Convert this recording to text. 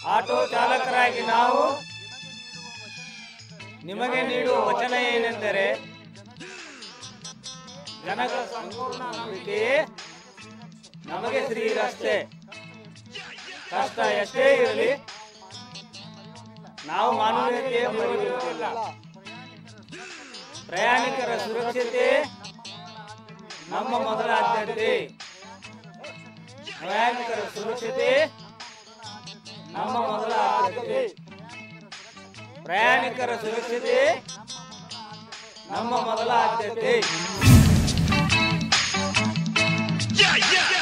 Auto ಚಾಲಕರಾಗಿ ನಾವು ನಿಮಗೆ ನೀಡುವ ವಚನ ಏನೆಂದರೆ ಜನಗಳ ಸಂಪೂರ್ಣ ನಂಬಿಕೆಯೇ ನಮಗೆ ಶ್ರೀ ರಸ್ತೆ ಕಷ್ಟ ಎಷ್ಟೇ ಇರಲಿ ನಾವು ಮಾನವೀಯತೆಯ ಮರೆಯುವುದಿಲ್ಲ ಪ್ರಯಾಣಿಕರ ಸುರಕ್ಷತೆ ನಮ್ಮ ಮೊದಲ ಆದ್ಯತೆ ಪ್ರಯಾಣಿಕರ ಸುರಕ್ಷತೆ ನಮ್ಮ ಮೊದಲ ಆದ್ಯತೆ ಪ್ರಯಾಣಿಕರ ಸುರಕ್ಷತೆ ನಮ್ಮ ಮೊದಲ ಆದ್ಯತೆ Yeah, yeah.